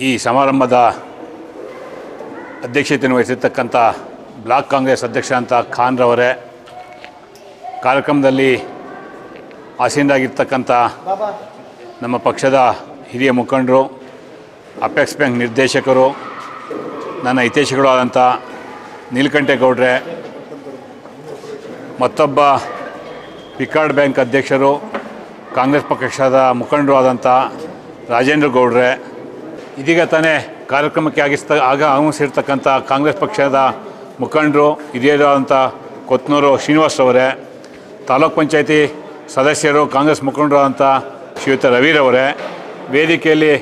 ಈ ಸಮಾರಂಭದ ಅಧ್ಯಕ್ಷತೆಯನ್ನು ವಹಿಸಿರ್ತಕ್ಕಂಥ ಬ್ಲಾಕ್ ಕಾಂಗ್ರೆಸ್ ಅಧ್ಯಕ್ಷ ಅಂತ ಖಾನ್ರವರೇ ಕಾರ್ಯಕ್ರಮದಲ್ಲಿ ಆಸೀನರಾಗಿರ್ತಕ್ಕಂಥ ನಮ್ಮ ಪಕ್ಷದ ಹಿರಿಯ ಮುಖಂಡರು ಅಪೆಕ್ಸ್ ಬ್ಯಾಂಕ್ ನಿರ್ದೇಶಕರು ನನ್ನ ಹಿತೈಷಿಗಳು ಆದಂಥ ನೀಲಕಂಠೇಗೌಡ್ರೆ ಮತ್ತೊಬ್ಬ ಪಿಕಾರ್ಡ್ ಬ್ಯಾಂಕ್ ಅಧ್ಯಕ್ಷರು ಕಾಂಗ್ರೆಸ್ ಪಕ್ಷದ ಮುಖಂಡರು ಆದಂಥ ರಾಜೇಂದ್ರ ಗೌಡ್ರೆ ಇದೀಗ ತಾನೇ ಕಾರ್ಯಕ್ರಮಕ್ಕೆ ಆಗಿಸ್ತ ಆಗ ಆಗಮಿಸಿರ್ತಕ್ಕಂಥ ಕಾಂಗ್ರೆಸ್ ಪಕ್ಷದ ಮುಖಂಡರು ಹಿರಿಯರು ಆದಂಥ ಕೊತ್ನೂರು ಶ್ರೀನಿವಾಸರವರೇ ತಾಲೂಕ್ ಪಂಚಾಯತಿ ಸದಸ್ಯರು ಕಾಂಗ್ರೆಸ್ ಮುಖಂಡರು ಆದಂಥ ಶ್ರೀಯುತ ರವಿರವರೇ ವೇದಿಕೆಯಲ್ಲಿ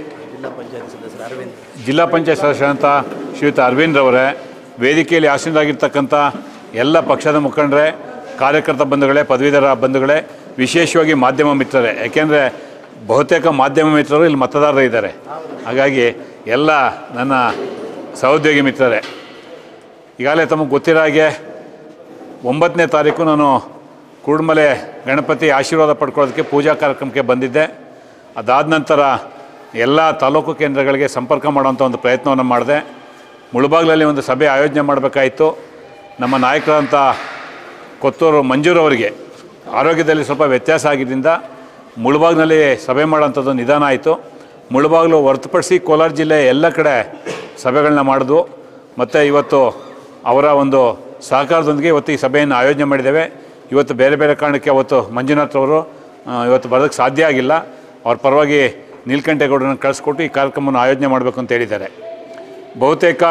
ಜಿಲ್ಲಾ ಪಂಚಾಯತ್ ಸದಸ್ಯರಂತ ಶ್ರೀಯುತ ಅರವಿಂದ್ ರವರೇ ವೇದಿಕೆಯಲ್ಲಿ ಆಸೀನರಾಗಿರ್ತಕ್ಕಂಥ ಎಲ್ಲ ಪಕ್ಷದ ಮುಖಂಡರೇ ಕಾರ್ಯಕರ್ತ ಬಂಧುಗಳೇ ಪದವೀಧರ ಬಂಧುಗಳೇ ವಿಶೇಷವಾಗಿ ಮಾಧ್ಯಮ ಮಿತ್ರರೇ ಯಾಕೆಂದರೆ ಬಹುತೇಕ ಮಾಧ್ಯಮ ಮಿತ್ರರು ಇಲ್ಲಿ ಮತದಾರರು ಇದ್ದಾರೆ ಹಾಗಾಗಿ ಎಲ್ಲ ನನ್ನ ಸಹೋದ್ಯೋಗಿ ಮಿತ್ರರೇ ಈಗಾಗಲೇ ತಮಗೆ ಗೊತ್ತಿರೋ ಹಾಗೆ ಒಂಬತ್ತನೇ ತಾರೀಕು ನಾನು ಕೂಡ್ಮಲೆ ಗಣಪತಿ ಆಶೀರ್ವಾದ ಪಡ್ಕೊಳ್ಳೋದಕ್ಕೆ ಪೂಜಾ ಕಾರ್ಯಕ್ರಮಕ್ಕೆ ಬಂದಿದ್ದೆ ಅದಾದ ನಂತರ ಎಲ್ಲ ತಾಲೂಕು ಕೇಂದ್ರಗಳಿಗೆ ಸಂಪರ್ಕ ಮಾಡುವಂಥ ಒಂದು ಪ್ರಯತ್ನವನ್ನು ಮಾಡಿದೆ ಮುಳುಬಾಗ್ಲಲ್ಲಿ ಒಂದು ಸಭೆ ಆಯೋಜನೆ ಮಾಡಬೇಕಾಯಿತು ನಮ್ಮ ನಾಯಕರಂಥ ಕೊತ್ತೂರು ಮಂಜೂರವರಿಗೆ ಆರೋಗ್ಯದಲ್ಲಿ ಸ್ವಲ್ಪ ವ್ಯತ್ಯಾಸ ಆಗಿದ್ದರಿಂದ ಮುಳುಬಾಗ್ನಲ್ಲಿ ಸಭೆ ಮಾಡೋಂಥದ್ದು ನಿಧಾನ ಆಯಿತು ಮುಳುಬಾಗ್ಲು ಹೊರತುಪಡಿಸಿ ಕೋಲಾರ ಜಿಲ್ಲೆ ಎಲ್ಲ ಕಡೆ ಸಭೆಗಳನ್ನ ಮಾಡಿದ್ವು ಮತ್ತು ಇವತ್ತು ಅವರ ಒಂದು ಸಹಕಾರದೊಂದಿಗೆ ಇವತ್ತು ಈ ಸಭೆಯನ್ನು ಆಯೋಜನೆ ಮಾಡಿದ್ದೇವೆ ಇವತ್ತು ಬೇರೆ ಬೇರೆ ಕಾರಣಕ್ಕೆ ಅವತ್ತು ಮಂಜುನಾಥ್ ಅವರು ಆ, ಇವತ್ತು ಬರೋದಕ್ಕೆ ಸಾಧ್ಯ ಆಗಿಲ್ಲ ಅವ್ರ ಪರವಾಗಿ ನೀಲಕಂಠೇಗೌಡರನ್ನ ಕಳಿಸ್ಕೊಟ್ಟು ಈ ಕಾರ್ಯಕ್ರಮವನ್ನು ಆಯೋಜನೆ ಮಾಡಬೇಕು ಅಂತ ಹೇಳಿದ್ದಾರೆ ಬಹುತೇಕ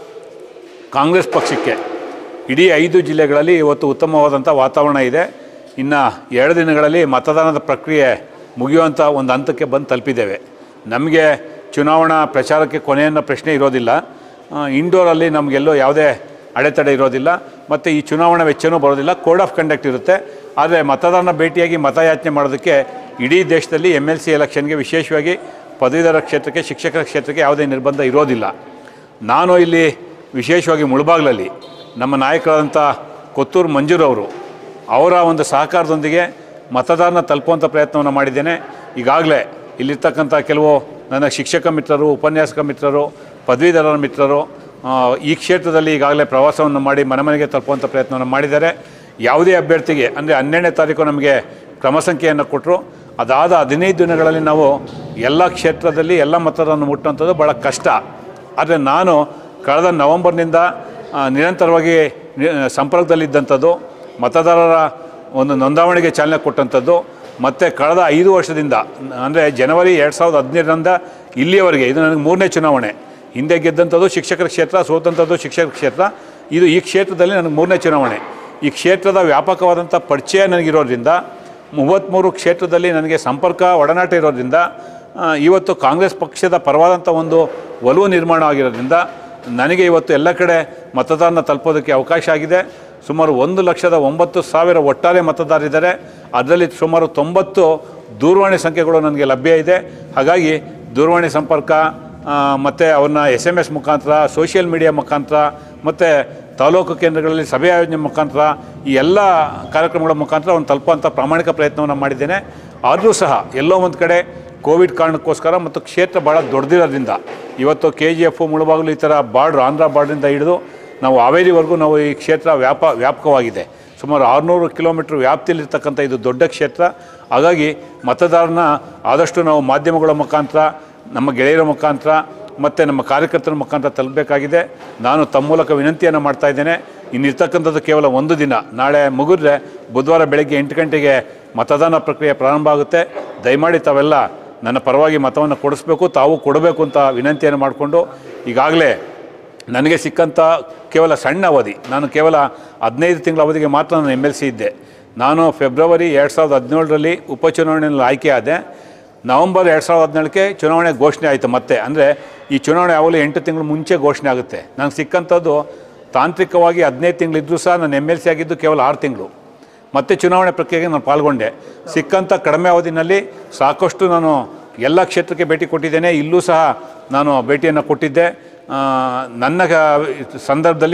ಕಾಂಗ್ರೆಸ್ ಪಕ್ಷಕ್ಕೆ ಇಡೀ ಐದು ಜಿಲ್ಲೆಗಳಲ್ಲಿ ಇವತ್ತು ಉತ್ತಮವಾದಂಥ ವಾತಾವರಣ ಇದೆ ಇನ್ನು ಎರಡು ದಿನಗಳಲ್ಲಿ ಮತದಾನದ ಪ್ರಕ್ರಿಯೆ ಮುಗಿಯುವಂಥ ಒಂದು ಹಂತಕ್ಕೆ ಬಂದು ತಲುಪಿದ್ದೇವೆ ನಮಗೆ ಚುನಾವಣಾ ಪ್ರಚಾರಕ್ಕೆ ಕೊನೆಯನ್ನು ಪ್ರಶ್ನೆ ಇರೋದಿಲ್ಲ ಆ, ಇಂಡೋರಲ್ಲಿ ನಮಗೆಲ್ಲೋ ಯಾವುದೇ ಅಡೆತಡೆ ಇರೋದಿಲ್ಲ ಮತ್ತು ಈ ಚುನಾವಣಾ ವೆಚ್ಚನೂ ಬರೋದಿಲ್ಲ ಕೋಡ್ ಆಫ್ ಕಂಡಕ್ಟ್ ಇರುತ್ತೆ ಆದರೆ ಮತದಾರನ ಭೇಟಿಯಾಗಿ ಮತಯಾಚನೆ ಮಾಡೋದಕ್ಕೆ ಇಡೀ ದೇಶದಲ್ಲಿ ಎಮ್ ಎಲ್ ಸಿ ಎಲೆಕ್ಷನ್ಗೆ ವಿಶೇಷವಾಗಿ ಪದವೀಧರ ಕ್ಷೇತ್ರಕ್ಕೆ ಶಿಕ್ಷಕರ ಕ್ಷೇತ್ರಕ್ಕೆ ಯಾವುದೇ ನಿರ್ಬಂಧ ಇರೋದಿಲ್ಲ ನಾನು ಇಲ್ಲಿ ವಿಶೇಷವಾಗಿ ಮುಳುಬಾಗ್ಲಲ್ಲಿ ನಮ್ಮ ನಾಯಕರಾದಂಥ ಕೊತ್ತೂರು ಮಂಜೂರವರು ಅವರ ಒಂದು ಸಹಕಾರದೊಂದಿಗೆ ಮತದಾರನ ತಲುಪುವಂಥ ಪ್ರಯತ್ನವನ್ನು ಮಾಡಿದ್ದೇನೆ ಈಗಾಗಲೇ ಇಲ್ಲಿರ್ತಕ್ಕಂಥ ಕೆಲವು ನನ್ನ ಶಿಕ್ಷಕ ಮಿತ್ರರು ಉಪನ್ಯಾಸಕ ಮಿತ್ರರು ಪದವೀಧರರ ಮಿತ್ರರು ಆ, ಈ ಕ್ಷೇತ್ರದಲ್ಲಿ ಈಗಾಗಲೇ ಪ್ರವಾಸವನ್ನು ಮಾಡಿ ಮನೆ ಮನೆಗೆ ತಲುಪುವಂಥ ಪ್ರಯತ್ನವನ್ನು ಮಾಡಿದ್ದಾರೆ ಯಾವುದೇ ಅಭ್ಯರ್ಥಿಗೆ ಅಂದರೆ ಹನ್ನೆರಡನೇ ತಾರೀಕು ನಮಗೆ ಕ್ರಮ ಸಂಖ್ಯೆಯನ್ನು ಕೊಟ್ಟರು ಅದಾದ ಹದಿನೈದು ದಿನಗಳಲ್ಲಿ ನಾವು ಎಲ್ಲ ಕ್ಷೇತ್ರದಲ್ಲಿ ಎಲ್ಲ ಮತದಾರರನ್ನು ಮುಟ್ಟುವಂಥದ್ದು ಭಾಳ ಕಷ್ಟ ಆದರೆ ನಾನು ಕಳೆದ ನವಂಬರ್ನಿಂದ ಆ, ನಿರಂತರವಾಗಿ ನಿ- ಸಂಪರ್ಕದಲ್ಲಿದ್ದಂಥದ್ದು ಮತದಾರರ ಒಂದು ನೋಂದಾವಣಿಗೆ ಚಾಲನೆ ಕೊಟ್ಟಂಥದ್ದು ಮತ್ತು ಕಳೆದ ಐದು ವರ್ಷದಿಂದ ಅಂದರೆ ಜನವರಿ ಎರಡು ಸಾವಿರದ ಹದಿನೈದರಿಂದ ಇಲ್ಲಿಯವರೆಗೆ ಇದು ನನಗೆ ಮೂರನೇ ಚುನಾವಣೆ ಹಿಂದೆ ಗೆದ್ದಂಥದ್ದು ಶಿಕ್ಷಕರ ಕ್ಷೇತ್ರ ಸೋತಂಥದ್ದು ಶಿಕ್ಷಕರ ಕ್ಷೇತ್ರ ಇದು ಈ ಕ್ಷೇತ್ರದಲ್ಲಿ ನನಗೆ ಮೂರನೇ ಚುನಾವಣೆ ಈ ಕ್ಷೇತ್ರದ ವ್ಯಾಪಕವಾದಂಥ ಪರಿಚಯ ನನಗಿರೋದ್ರಿಂದ ಮೂವತ್ತ್ಮೂರು ಕ್ಷೇತ್ರದಲ್ಲಿ ನನಗೆ ಸಂಪರ್ಕ ಒಡನಾಟ ಇರೋದ್ರಿಂದ ಆ, ಇವತ್ತು ಕಾಂಗ್ರೆಸ್ ಪಕ್ಷದ ಪರವಾದಂಥ ಒಂದು ಒಲವು ನಿರ್ಮಾಣ ಆಗಿರೋದ್ರಿಂದ ನನಗೆ ಇವತ್ತು ಎಲ್ಲ ಕಡೆ ಮತದಾರನ ತಲುಪೋದಕ್ಕೆ ಅವಕಾಶ ಆಗಿದೆ ಸುಮಾರು ಒಂದು ಲಕ್ಷದ ಒಂಬತ್ತು ಸಾವಿರ ಒಟ್ಟಾರೆ ಮತದಾರರಿದ್ದಾರೆ ಅದರಲ್ಲಿ ಸುಮಾರು ತೊಂಬತ್ತು ದೂರವಾಣಿ ಸಂಖ್ಯೆಗಳು ನನಗೆ ಲಭ್ಯ ಇದೆ ಹಾಗಾಗಿ ದೂರವಾಣಿ ಸಂಪರ್ಕ ಮತ್ತು ಅವ್ರನ್ನ ಎಸ್ ಎಮ್ ಎಸ್ ಮುಖಾಂತರ ಸೋಷಿಯಲ್ ಮೀಡಿಯಾ ಮುಖಾಂತರ ಮತ್ತು ತಾಲೂಕು ಕೇಂದ್ರಗಳಲ್ಲಿ ಸಭೆ ಆಯೋಜನೆ ಮುಖಾಂತರ ಈ ಎಲ್ಲ ಕಾರ್ಯಕ್ರಮಗಳ ಮುಖಾಂತರ ಅವ್ನು ತಲುಪುವಂಥ ಪ್ರಾಮಾಣಿಕ ಪ್ರಯತ್ನವನ್ನು ಮಾಡಿದ್ದೇನೆ ಆದರೂ ಸಹ ಎಲ್ಲೋ ಒಂದು ಕಡೆ ಕೋವಿಡ್ ಕಾರಣಕ್ಕೋಸ್ಕರ ಮತ್ತು ಕ್ಷೇತ್ರ ಭಾಳ ದೊಡ್ಡದಿರೋದ್ರಿಂದ ಇವತ್ತು ಕೆ ಜಿ ಎಫ್ ಮುಳುಬಾಗಿಲು ಈ ಥರ ಬಾರ್ಡ್ರ್ ಆಂಧ್ರ ಬಾರ್ಡ್ರಿಂದ ಹಿಡಿದು ನಾವು ಹಾವೇರಿವರೆಗೂ ನಾವು ಈ ಕ್ಷೇತ್ರ ವ್ಯಾಪ ವ್ಯಾಪಕವಾಗಿದೆ ಸುಮಾರು ಆರುನೂರು ಕಿಲೋಮೀಟ್ರ್ ವ್ಯಾಪ್ತಿಯಲ್ಲಿರ್ತಕ್ಕಂಥ ಇದು ದೊಡ್ಡ ಕ್ಷೇತ್ರ ಹಾಗಾಗಿ ಮತದಾರನ ಆದಷ್ಟು ನಾವು ಮಾಧ್ಯಮಗಳ ಮುಖಾಂತರ ನಮ್ಮ ಗೆಳೆಯರ ಮುಖಾಂತರ ಮತ್ತು ನಮ್ಮ ಕಾರ್ಯಕರ್ತರ ಮುಖಾಂತರ ತಲುಪಬೇಕಾಗಿದೆ ನಾನು ತಮ್ಮ ಮೂಲಕ ವಿನಂತಿಯನ್ನು ಮಾಡ್ತಾ ಇದ್ದೇನೆ ಇನ್ನಿರ್ತಕ್ಕಂಥದ್ದು ಕೇವಲ ಒಂದು ದಿನ ನಾಳೆ ಮುಗಿದ್ರೆ ಬುಧವಾರ ಬೆಳಗ್ಗೆ ಎಂಟು ಗಂಟೆಗೆ ಮತದಾನ ಪ್ರಕ್ರಿಯೆ ಪ್ರಾರಂಭ ಆಗುತ್ತೆ ದಯಮಾಡಿ ತಾವೆಲ್ಲ ನನ್ನ ಪರವಾಗಿ ಮತವನ್ನು ಕೊಡಿಸ್ಬೇಕು ತಾವು ಕೊಡಬೇಕು ಅಂತ ವಿನಂತಿಯನ್ನು ಮಾಡಿಕೊಂಡು ಈಗಾಗಲೇ ನನಗೆ ಸಿಕ್ಕಂಥ ಕೇವಲ ಸಣ್ಣ ಅವಧಿ ನಾನು ಕೇವಲ ಹದಿನೈದು ತಿಂಗಳ ಅವಧಿಗೆ ಮಾತ್ರ ನಾನು ಎಮ್ ಎಲ್ ಸಿ ಇದ್ದೆ ನಾನು ಫೆಬ್ರವರಿ ಎರಡು ಸಾವಿರದ ಹದಿನೇಳರಲ್ಲಿ ಉಪಚುನಾವಣೆಯಲ್ಲಿ ಆಯ್ಕೆ ಆದೆ ನವಂಬರ್ ಎರಡು ಸಾವಿರದ ಹದಿನೇಳಕ್ಕೆ ಚುನಾವಣೆ ಘೋಷಣೆ ಆಯಿತು ಮತ್ತೆ ಅಂದರೆ ಈ ಚುನಾವಣೆ ಯಾವಾಗಲೂ ಎಂಟು ತಿಂಗಳು ಮುಂಚೆ ಘೋಷಣೆ ಆಗುತ್ತೆ ನನಗೆ ಸಿಕ್ಕಂಥದ್ದು ತಾಂತ್ರಿಕವಾಗಿ ಹದಿನೈದು ತಿಂಗಳಿದ್ದರೂ ಸಹ ನಾನು ಎಮ್ ಎಲ್ ಸಿ ಆಗಿದ್ದು ಕೇವಲ ಆರು ತಿಂಗಳು ಮತ್ತೆ ಚುನಾವಣೆ ಪ್ರಕ್ರಿಯೆಗೆ ನಾನು ಪಾಲ್ಗೊಂಡೆ ಸಿಕ್ಕಂಥ ಕಡಿಮೆ ಅವಧಿನಲ್ಲಿ ಸಾಕಷ್ಟು ನಾನು ಎಲ್ಲ ಕ್ಷೇತ್ರಕ್ಕೆ ಭೇಟಿ ಕೊಟ್ಟಿದ್ದೇನೆ ಇಲ್ಲೂ ಸಹ ನಾನು ಭೇಟಿಯನ್ನು ಕೊಟ್ಟಿದ್ದೆ ಆ, ನನ್ನ ಗ- ಸಂದರ್ಭದಲ್ಲಿ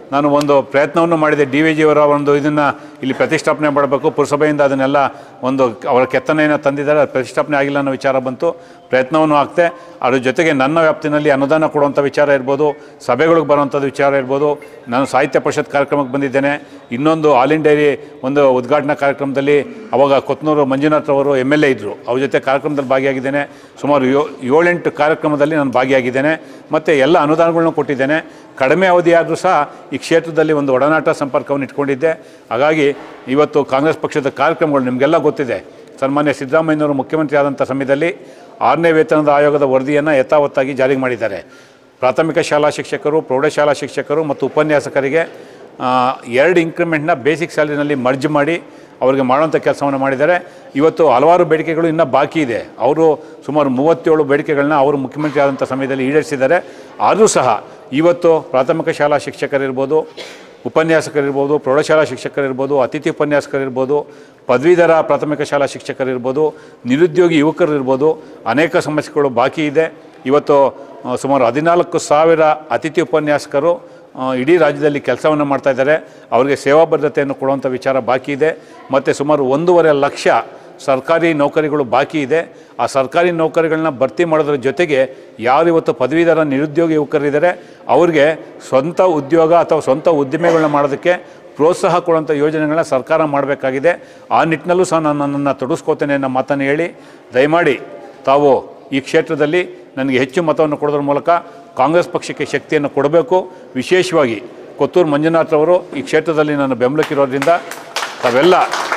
ನಾನು ಒಂದು ಪ್ರಯತ್ನವನ್ನು ಮಾಡಿದೆ ಡಿ ವಿ ಜಿಯವರ ಒಂದು ಇದನ್ನು ಇಲ್ಲಿ ಪ್ರತಿಷ್ಠಾಪನೆ ಮಾಡಬೇಕು ಪುರಸಭೆಯಿಂದ ಅದನ್ನೆಲ್ಲ ಒಂದು ಅವರ ಕೆತ್ತನೆಯನ್ನು ತಂದಿದ್ದಾರೆ ಅದು ಪ್ರತಿಷ್ಠಾಪನೆ ಆಗಿಲ್ಲ ಅನ್ನೋ ವಿಚಾರ ಬಂತು ಪ್ರಯತ್ನವನ್ನು ಆಗ್ತೆ ಅದ್ರ ಜೊತೆಗೆ ನನ್ನ ವ್ಯಾಪ್ತಿನಲ್ಲಿ ಅನುದಾನ ಕೊಡುವಂಥ ವಿಚಾರ ಇರ್ಬೋದು ಸಭೆಗಳಿಗೆ ಬರುವಂಥದ್ದು ವಿಚಾರ ಇರ್ಬೋದು ನಾನು ಸಾಹಿತ್ಯ ಪರಿಷತ್ ಕಾರ್ಯಕ್ರಮಕ್ಕೆ ಬಂದಿದ್ದೇನೆ ಇನ್ನೊಂದು ಆಲ್ ಇಂಡಿಯಾ ಒಂದು ಉದ್ಘಾಟನಾ ಕಾರ್ಯಕ್ರಮದಲ್ಲಿ ಅವಾಗ ಕೊತ್ನೂರು ಮಂಜುನಾಥ್ ಅವರು ಎಮ್ ಎಲ್ ಎ ಇದ್ದರು ಅವ್ರ ಜೊತೆ ಕಾರ್ಯಕ್ರಮದಲ್ಲಿ ಭಾಗಿಯಾಗಿದ್ದೇನೆ ಸುಮಾರು ಯೋ ಏಳೆಂಟು ಕಾರ್ಯಕ್ರಮದಲ್ಲಿ ನಾನು ಭಾಗಿಯಾಗಿದ್ದೇನೆ ಮತ್ತು ಎಲ್ಲ ಅನುದಾನಗಳನ್ನೂ ಕೊಟ್ಟಿದ್ದೇನೆ ಕಡಿಮೆ ಅವಧಿಯಾದರೂ ಸಹ ಈ ಕ್ಷೇತ್ರದಲ್ಲಿ ಒಂದು ಒಡನಾಟ ಸಂಪರ್ಕವನ್ನು ಇಟ್ಕೊಂಡಿದ್ದೆ ಹಾಗಾಗಿ ಇವತ್ತು ಕಾಂಗ್ರೆಸ್ ಪಕ್ಷದ ಕಾರ್ಯಕ್ರಮಗಳು ನಿಮಗೆಲ್ಲ ಗೊತ್ತಿದೆ ಸನ್ಮಾನ್ಯ ಸಿದ್ದರಾಮಯ್ಯನವರು ಮುಖ್ಯಮಂತ್ರಿ ಆದಂಥ ಸಮಯದಲ್ಲಿ ಆರನೇ ವೇತನದ ಆಯೋಗದ ವರದಿಯನ್ನು ಯಥಾವತ್ತಾಗಿ ಜಾರಿಗೆ ಮಾಡಿದ್ದಾರೆ ಪ್ರಾಥಮಿಕ ಶಾಲಾ ಶಿಕ್ಷಕರು ಪ್ರೌಢಶಾಲಾ ಶಿಕ್ಷಕರು ಮತ್ತು ಉಪನ್ಯಾಸಕರಿಗೆ ಆ, ಎರಡು ಇಂಕ್ರಿಮೆಂಟ್ನ ಬೇಸಿಕ್ ಸ್ಯಾಲರಿನಲ್ಲಿ ಮರ್ಜ್ ಮಾಡಿ ಅವರಿಗೆ ಮಾಡುವಂಥ ಕೆಲಸವನ್ನು ಮಾಡಿದ್ದಾರೆ ಇವತ್ತು ಹಲವಾರು ಬೇಡಿಕೆಗಳು ಇನ್ನೂ ಬಾಕಿ ಇದೆ ಅವರು ಸುಮಾರು ಮೂವತ್ತೇಳು ಬೇಡಿಕೆಗಳನ್ನ ಅವರು ಮುಖ್ಯಮಂತ್ರಿ ಆದಂಥ ಸಮಯದಲ್ಲಿ ಈಡೇರಿಸಿದ್ದಾರೆ ಆದರೂ ಸಹ ಇವತ್ತು ಪ್ರಾಥಮಿಕ ಶಾಲಾ ಶಿಕ್ಷಕರಿರ್ಬೋದು ಉಪನ್ಯಾಸಕರಿರ್ಬೋದು ಪ್ರೌಢಶಾಲಾ ಶಿಕ್ಷಕರಿರ್ಬೋದು ಅತಿಥಿ ಉಪನ್ಯಾಸಕರಿರ್ಬೋದು ಪದವೀಧರ ಪ್ರಾಥಮಿಕ ಶಾಲಾ ಶಿಕ್ಷಕರಿರ್ಬೋದು ನಿರುದ್ಯೋಗಿ ಯುವಕರಿರ್ಬೋದು ಅನೇಕ ಸಮಸ್ಯೆಗಳು ಬಾಕಿ ಇದೆ ಇವತ್ತು ಆ, ಸುಮಾರು ಹದಿನಾಲ್ಕು ಸಾವಿರ ಅತಿಥಿ ಉಪನ್ಯಾಸಕರು ಆ, ಇಡೀ ರಾಜ್ಯದಲ್ಲಿ ಕೆಲಸವನ್ನು ಮಾಡ್ತಾ ಇದ್ದಾರೆ ಅವರಿಗೆ ಸೇವಾ ಬದ್ಧತೆಯನ್ನು ಕೊಡುವಂಥ ವಿಚಾರ ಬಾಕಿ ಇದೆ ಮತ್ತು ಸುಮಾರು ಒಂದೂವರೆ ಲಕ್ಷ ಸರ್ಕಾರಿ ನೌಕರಿಗಳು ಬಾಕಿ ಇದೆ ಆ ಸರ್ಕಾರಿ ನೌಕರಿಗಳನ್ನ ಭರ್ತಿ ಮಾಡೋದ್ರ ಜೊತೆಗೆ ಯಾರು ಇವತ್ತು ಪದವೀಧರ ನಿರುದ್ಯೋಗಿ ಯುವಕರಿದ್ದಾರೆ ಅವ್ರಿಗೆ ಸ್ವಂತ ಉದ್ಯೋಗ ಅಥವಾ ಸ್ವಂತ ಉದ್ದಿಮೆಗಳನ್ನ ಮಾಡೋದಕ್ಕೆ ಪ್ರೋತ್ಸಾಹ ಕೊಡುವಂಥ ಯೋಜನೆಗಳನ್ನ ಸರ್ಕಾರ ಮಾಡಬೇಕಾಗಿದೆ ಆ ನಿಟ್ಟಿನಲ್ಲೂ ಸಹ ನಾನು ನನ್ನನ್ನು ತೊಡಗಿಸ್ಕೋತೇನೆ ಅನ್ನೋ ಮಾತನ್ನು ಹೇಳಿ ದಯಮಾಡಿ ತಾವು ಈ ಕ್ಷೇತ್ರದಲ್ಲಿ ನನಗೆ ಹೆಚ್ಚು ಮತವನ್ನು ಕೊಡೋದ್ರ ಮೂಲಕ ಕಾಂಗ್ರೆಸ್ ಪಕ್ಷಕ್ಕೆ ಶಕ್ತಿಯನ್ನು ಕೊಡಬೇಕು ವಿಶೇಷವಾಗಿ ಕೊತ್ತೂರು ಮಂಜುನಾಥ್ ಅವರು ಈ ಕ್ಷೇತ್ರದಲ್ಲಿ ನನ್ನ ಬೆಂಬಲಕ್ಕಿರೋದ್ರಿಂದ ತಾವೆಲ್ಲ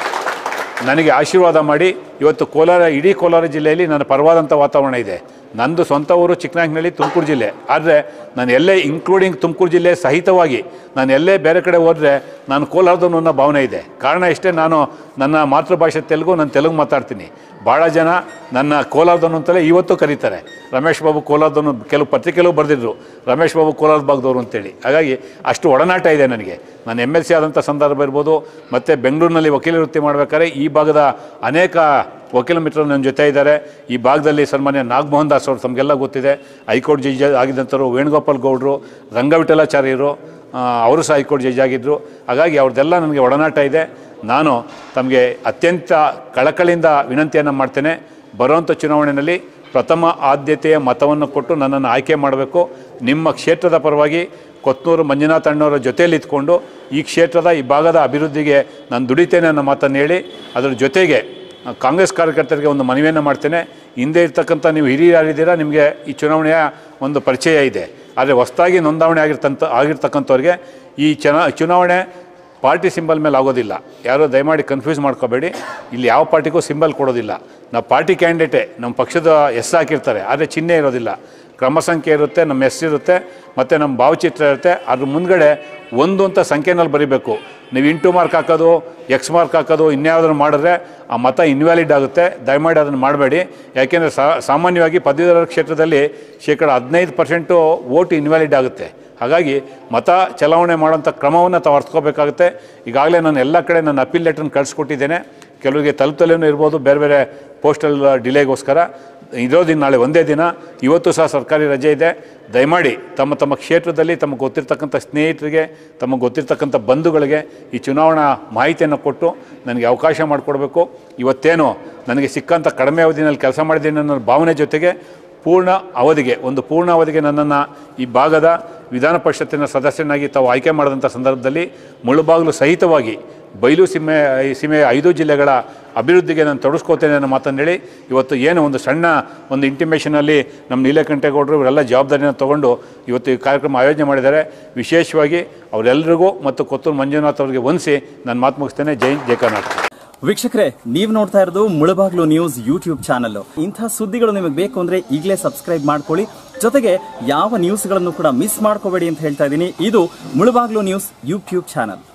ನನಗೆ ಆಶೀರ್ವಾದ ಮಾಡಿ ಇವತ್ತು ಕೋಲಾರ ಇಡೀ ಕೋಲಾರ ಜಿಲ್ಲೆಯಲ್ಲಿ ನನ್ನ ಪರವಾದಂಥ ವಾತಾವರಣ ಇದೆ ನಂದು ಸ್ವಂತ ಊರು ಚಿಕ್ಕನಾಯಕನಹಳ್ಳಿ ತುಮಕೂರು ಜಿಲ್ಲೆ ಆದರೆ ನಾನು ಎಲ್ಲೇ ಇನ್ಕ್ಲೂಡಿಂಗ್ ತುಮಕೂರು ಜಿಲ್ಲೆ ಸಹಿತವಾಗಿ ನಾನು ಎಲ್ಲೇ ಬೇರೆ ಕಡೆ ಹೋದರೆ ನಾನು ಕೋಲಾರದವನು ಅನ್ನೋ ಭಾವನೆ ಇದೆ ಕಾರಣ ಇಷ್ಟೇ ನಾನು ನನ್ನ ಮಾತೃಭಾಷೆ ತೆಲುಗು ನಾನು ತೆಲುಗು ಮಾತಾಡ್ತೀನಿ ಭಾಳ ಜನ ನನ್ನ ಕೋಲಾರದವನು ಅಂತಲೇ ಇವತ್ತು ಕರೀತಾರೆ ರಮೇಶ್ ಬಾಬು ಕೋಲಾರದವನು ಕೆಲವು ಪತ್ರಿಕೆಲೂ ಬರೆದಿದ್ರು ರಮೇಶ್ ಬಾಬು ಕೋಲಾರದ ಭಾಗದವರು ಅಂತೇಳಿ ಹಾಗಾಗಿ ಅಷ್ಟು ಒಡನಾಟ ಇದೆ ನನಗೆ ನಾನು ಎಮ್ ಎಲ್ ಸಿ ಆದಂಥ ಸಂದರ್ಭ ಇರ್ಬೋದು ಮತ್ತು ಬೆಂಗಳೂರಿನಲ್ಲಿ ವಕೀಲ ವೃತ್ತಿ ಮಾಡಬೇಕಾದ್ರೆ ಈ ಭಾಗದ ಅನೇಕ ವಕೀಲ ಮಿತ್ರರು ನನ್ನ ಜೊತೆ ಇದ್ದಾರೆ ಈ ಭಾಗದಲ್ಲಿ ಸನ್ಮಾನ್ಯ ನಾಗಮೋಹನ್ ದಾಸ್ ಅವರು ತಮಗೆಲ್ಲ ಗೊತ್ತಿದೆ ಹೈಕೋರ್ಟ್ ಜಡ್ಜ್ ಆಗಿದ್ದಂಥವ್ರು ವೇಣುಗೋಪಾಲ್ ಗೌಡರು ರಂಗವಿಠಲಾಚಾರ್ಯರು ಆ, ಅವರು ಸಹ ಹೈಕೋರ್ಟ್ ಜಡ್ಜ್ ಆಗಿದ್ದರು ಹಾಗಾಗಿ ಅವ್ರದ್ದೆಲ್ಲ ನನಗೆ ಒಡನಾಟ ಇದೆ ನಾನು ತಮಗೆ ಅತ್ಯಂತ ಕಳಕಳಿಯಿಂದ ವಿನಂತಿಯನ್ನು ಮಾಡ್ತೇನೆ ಬರುವಂಥ ಚುನಾವಣೆಯಲ್ಲಿ ಪ್ರಥಮ ಆದ್ಯತೆಯ ಮತವನ್ನು ಕೊಟ್ಟು ನನ್ನನ್ನು ಆಯ್ಕೆ ಮಾಡಬೇಕು ನಿಮ್ಮ ಕ್ಷೇತ್ರದ ಪರವಾಗಿ ಕೊತ್ನೂರು ಮಂಜುನಾಥ್ ಅಣ್ಣವರ ಜೊತೆಯಲ್ಲಿ ಇದ್ಕೊಂಡು ಈ ಕ್ಷೇತ್ರದ ಈ ಭಾಗದ ಅಭಿವೃದ್ಧಿಗೆ ನಾನು ದುಡಿತೇನೆ ಅನ್ನೋ ಮಾತನ್ನು ಹೇಳಿ ಅದರ ಜೊತೆಗೆ ಆ, ಕಾಂಗ್ರೆಸ್ ಕಾರ್ಯಕರ್ತರಿಗೆ ಒಂದು ಮನವಿಯನ್ನು ಮಾಡ್ತೇನೆ ಹಿಂದೆ ಇರ್ತಕ್ಕಂಥ ನೀವು ಹಿರಿಯರಿದ್ದೀರಾ ನಿಮಗೆ ಈ ಚುನಾವಣೆಯ ಒಂದು ಪರಿಚಯ ಇದೆ ಆದರೆ ಹೊಸದಾಗಿ ನೋಂದಾವಣೆ ಆಗಿರ್ತಂಥ ಆಗಿರ್ತಕ್ಕಂಥವ್ರಿಗೆ ಈ ಚುನಾ ಚುನಾವಣೆ ಪಾರ್ಟಿ ಸಿಂಬಲ್ ಮೇಲೆ ಆಗೋದಿಲ್ಲ ಯಾರೋ ದಯಮಾಡಿ ಕನ್ಫ್ಯೂಸ್ ಮಾಡ್ಕೋಬೇಡಿ ಇಲ್ಲಿ ಯಾವ ಪಾರ್ಟಿಗೂ ಸಿಂಬಲ್ ಕೊಡೋದಿಲ್ಲ ನಾವು ಪಾರ್ಟಿ ಕ್ಯಾಂಡಿಡೇಟೇ ನಮ್ಮ ಪಕ್ಷದ ಹೆಸರು ಹಾಕಿರ್ತಾರೆ ಆದರೆ ಚಿಹ್ನೆ ಇರೋದಿಲ್ಲ ಕ್ರಮ ಸಂಖ್ಯೆ ಇರುತ್ತೆ ನಮ್ಮ ಹೆಸರು ಇರುತ್ತೆ ಮತ್ತು ನಮ್ಮ ಭಾವಚಿತ್ರ ಇರುತ್ತೆ ಅದ್ರ ಮುಂದ್ಗಡೆ ಒಂದು ಅಂತ ಸಂಖ್ಯೆನಲ್ಲಿ ಬರೀಬೇಕು ನೀವು ಇಂಟು ಮಾರ್ಕ್ ಹಾಕೋದು ಎಕ್ಸ್ ಮಾರ್ಕ್ ಹಾಕೋದು ಇನ್ಯಾವುದನ್ನು ಮಾಡಿದ್ರೆ ಆ ಮತ ಇನ್ವ್ಯಾಲಿಡ್ ಆಗುತ್ತೆ ದಯಮಾಡಿ ಅದನ್ನು ಮಾಡಬೇಡಿ ಯಾಕೆಂದರೆ ಸಾಮಾನ್ಯವಾಗಿ ಪದವೀಧರ ಕ್ಷೇತ್ರದಲ್ಲಿ ಶೇಕಡ ಹದಿನೈದು ಪರ್ಸೆಂಟು ವೋಟ್ ಇನ್ವ್ಯಾಲಿಡ್ ಆಗುತ್ತೆ ಹಾಗಾಗಿ ಮತ ಚಲಾವಣೆ ಮಾಡೋಂಥ ಕ್ರಮವನ್ನು ತಾವು ಅರ್ಥಕೋಬೇಕಾಗುತ್ತೆ ಈಗಾಗಲೇ ನಾನು ಎಲ್ಲ ಕಡೆ ನನ್ನ ಅಪೀಲ್ ಲೆಟ್ರನ್ನ ಕಳಿಸ್ಕೊಟ್ಟಿದ್ದೇನೆ ಕೆಲವರಿಗೆ ತಲುಪತಲೇನೂ ಇರ್ಬೋದು ಬೇರೆ ಬೇರೆ ಪೋಸ್ಟಲ್ ಡಿಲೇಗೋಸ್ಕರ ಇರೋದಿನ ನಾಳೆ ಒಂದೇ ದಿನ ಇವತ್ತು ಸಹ ಸರ್ಕಾರಿ ರಜೆ ಇದೆ ದಯಮಾಡಿ ತಮ್ಮ ತಮ್ಮ ಕ್ಷೇತ್ರದಲ್ಲಿ ತಮಗೆ ಗೊತ್ತಿರ್ತಕ್ಕಂಥ ಸ್ನೇಹಿತರಿಗೆ ತಮಗೆ ಗೊತ್ತಿರ್ತಕ್ಕಂಥ ಬಂಧುಗಳಿಗೆ ಈ ಚುನಾವಣಾ ಮಾಹಿತಿಯನ್ನು ಕೊಟ್ಟು ನನಗೆ ಅವಕಾಶ ಮಾಡಿಕೊಡ್ಬೇಕು ಇವತ್ತೇನು ನನಗೆ ಸಿಕ್ಕಂಥ ಕಡಿಮೆ ಅವಧಿನಲ್ಲಿ ಕೆಲಸ ಮಾಡಿದ್ದೀನಿ ಅನ್ನೋ ಭಾವನೆ ಜೊತೆಗೆ ಪೂರ್ಣ ಅವಧಿಗೆ ಒಂದು ಪೂರ್ಣ ಅವಧಿಗೆ ನನ್ನನ್ನು ಈ ಭಾಗದ ವಿಧಾನ ಪರಿಷತ್ತಿನ ಸದಸ್ಯನಾಗಿ ತಾವು ಆಯ್ಕೆ ಮಾಡಿದಂಥ ಸಂದರ್ಭದಲ್ಲಿ ಮುಳುಬಾಗಿಲು ಸಹಿತವಾಗಿ ಬಯಲು ಸೀಮೆ ಈ ಸೀಮೆಯ ಐದು ಜಿಲ್ಲೆಗಳ ಅಭಿವೃದ್ಧಿಗೆ ನಾನು ತೊಡಗಿಸ್ಕೋತೇನೆ ಅನ್ನೋ ಮಾತನ್ನು ಹೇಳಿ ಇವತ್ತು ಏನು ಒಂದು ಸಣ್ಣ ಒಂದು ಇಂಟಿಮೇಷನಲ್ಲಿ ನಮ್ಮ ನೀಲಕಂಠೇಗೌಡರು ಇವರೆಲ್ಲ ಜವಾಬ್ದಾರಿನ ತೊಗೊಂಡು ಇವತ್ತು ಈ ಕಾರ್ಯಕ್ರಮ ಆಯೋಜನೆ ಮಾಡಿದ್ದಾರೆ ವಿಶೇಷವಾಗಿ ಅವರೆಲ್ಲರಿಗೂ ಮತ್ತು ಕೊತ್ತೂರು ಮಂಜುನಾಥ್ ಅವರಿಗೆ ಹೊಂದಿಸಿ ನಾನು ಮಾತು ಮುಗಿಸ್ತೇನೆ ಜೈ ಜೈ ಕರ್ನಾಟಕ ವೀಕ್ಷಕರೇ ನೀವು ನೋಡ್ತಾ ಇರೋದು ಮುಳಬಾಗ್ಲು ನ್ಯೂಸ್ ಯೂಟ್ಯೂಬ್ ಚಾನಲ್ ಇಂಥ ಸುದ್ದಿಗಳು ನಿಮಗೆ ಬೇಕು ಅಂದ್ರೆ ಈಗಲೇ ಸಬ್ಸ್ಕ್ರೈಬ್ ಮಾಡ್ಕೊಳ್ಳಿ ಜೊತೆಗೆ ಯಾವ ನ್ಯೂಸ್ಗಳನ್ನು ಕೂಡ ಮಿಸ್ ಮಾಡ್ಕೋಬೇಡಿ ಅಂತ ಹೇಳ್ತಾ ಇದ್ದೀನಿ ಇದು ಮುಳಬಾಗ್ಲು ನ್ಯೂಸ್ ಯೂಟ್ಯೂಬ್ ಚಾನಲ್